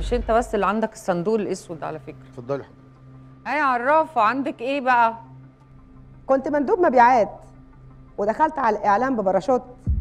مش انت بس اللي عندك الصندوق الاسود على فكره اتفضلي اي عرافه عندك ايه بقى كنت مندوب مبيعات ودخلت على الاعلام بباراشوت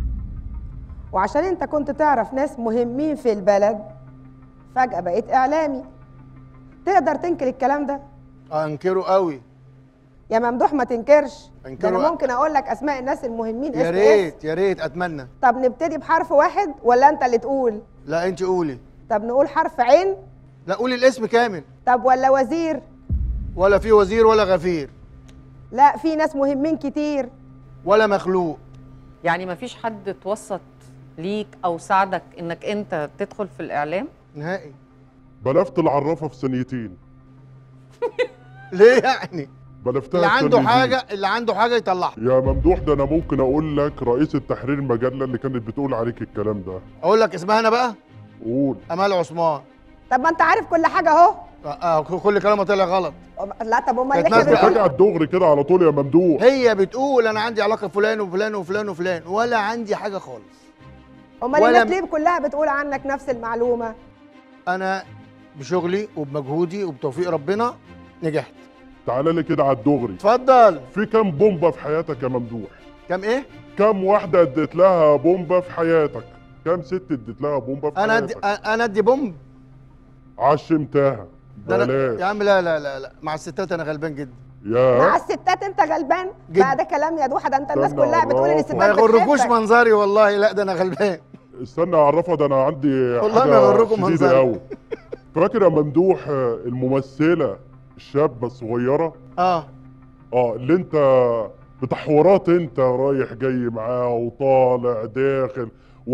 وعشان انت كنت تعرف ناس مهمين في البلد فجأة بقيت اعلامي تقدر تنكر الكلام ده انكره قوي يا ممدوح ما تنكرش ده أنكره انا أ- ممكن اقول لك اسماء الناس المهمين يا اسم اسم ريت يا ريت اتمنى طب نبتدي بحرف واحد ولا انت اللي تقول لا انت قولي طب نقول حرف عين لا قولي الاسم كامل طب ولا وزير ولا في وزير ولا غفير لا في ناس مهمين كتير ولا مخلوق يعني ما فيش حد اتوسط ليك او ساعدك انك انت تدخل في الاعلام نهائي بلفت العرافه في ثانيتين ليه يعني بلفتها اللي في عنده ثانيتين. حاجه اللي عنده حاجه يطلعها يا ممدوح ده انا ممكن اقول لك رئيس التحرير المجله اللي كانت بتقول عليك الكلام ده اقول لك اسمها انا بقى قول امال عثمان طب ما انت عارف كل حاجه اهو آه، آه، كل كلامه طلع غلط لا طب امال كانت ليه ناس كده بتقول- فجأة الدغري كده على طول يا ممدوح هي بتقول انا عندي علاقه بفلان وفلان وفلان وفلان ولا عندي حاجه خالص امال ولا الناس ليه كلها بتقول عنك نفس المعلومه انا بشغلي وبمجهودي وبتوفيق ربنا نجحت تعالى لي كده على الدغري اتفضل في كام بومبه في حياتك يا ممدوح كم ايه كام واحده اديت لها بومبه في حياتك كام ست اديت لها بومبه في انا ادي حياتك انا ادي بومب عشمتها ده أنا بلاش يا عم لا لا لا لا مع الستات انا غلبان جدا مع يا الستات انت غلبان جدا. بقى ده كلام يا دوحه ده انت الناس استنى كلها بتقول ان عرافة. الستات ما يغركوش بتحبك. منظري والله لا ده انا غلبان استنى اعرفها ده انا عندي والله حاجة ما يغركم شديدة منظري. قوي فاكر يا ممدوح آه، الممثله الشابه الصغيره اه اه اللي انت بتحورات انت رايح جاي معاها وطالع داخل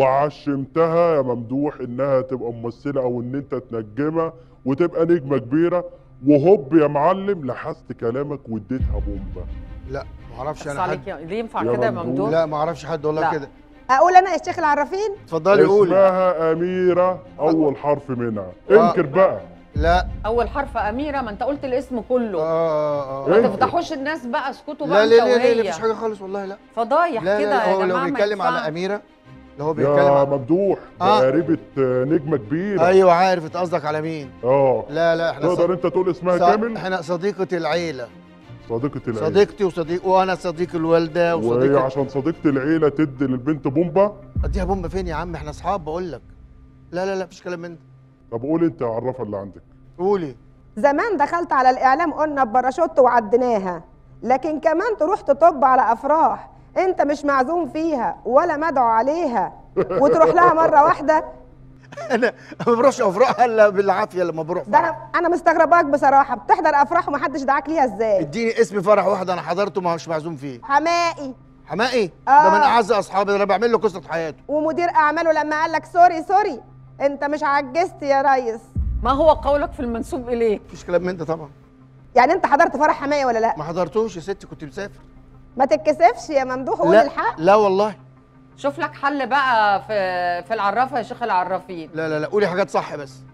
وعشمتها يا ممدوح انها تبقى ممثله او ان انت تنجمها وتبقى نجمه كبيره وهوب يا معلم لحست كلامك واديتها بومبه لا ما اعرفش بس انا عليك حد يا- ليه ينفع يا كده يا ممدوح. ممدوح لا ما اعرفش حد والله لا. كده اقول انا يا شيخ العرافين اتفضلي قولي اسمها اميره اول حرف منها آه. انكر بقى لا اول حرف اميره ما انت قلت الاسم كله اه اه ما إيه؟ تفضحوش الناس بقى اسكتوا لا بقى لا انت لا لا وهي مفيش حاجه خالص والله لا فضايح لا كده لا يا هو جماعه لو ما بيتكلم على ينفعش. اميره لو هو بيتكلم يا على ممدوح آه. ده قريبة آه، نجمه كبيره ايوه عارف انت قصدك على مين اه لا لا احنا تقدر صد... انت تقول اسمها ص... كامل احنا صديقه العيله صديقه العيله صديقتي وصديق وانا صديق الوالده وهي وصديق عشان صديقه العيله تدي للبنت بومبه اديها بومب فين يا عم احنا اصحاب بقول لك لا لا لا مفيش كلام من ده طب قول انت عرفها اللي عندك قولي زمان دخلت على الاعلام قلنا بباراشوت وعديناها لكن كمان تروح تطب على افراح انت مش معزوم فيها ولا مدعو عليها وتروح لها مره واحده انا ما بروحش افراح الا بالعافيه لما بروح ده فرح انا انا مستغرباك بصراحه بتحضر افراح ومحدش دعاك ليها ازاي اديني اسم فرح واحد انا حضرته ما مش معزوم فيه حمائي حمائي آه. ده من اعز اصحابي ده انا بعمل له قصه حياته ومدير اعماله لما قال لك سوري سوري انت مش عجزت يا ريس ما هو قولك في المنسوب اليك مفيش كلام من ده طبعا يعني انت حضرت فرح حمائي ولا لا ما حضرتوش يا ستي كنت مسافر ما تتكسفش يا ممدوح قول لا الحق لا والله شوف لك حل بقى في في العرافه يا شيخ العرافين لا لا لا قولي حاجات صح بس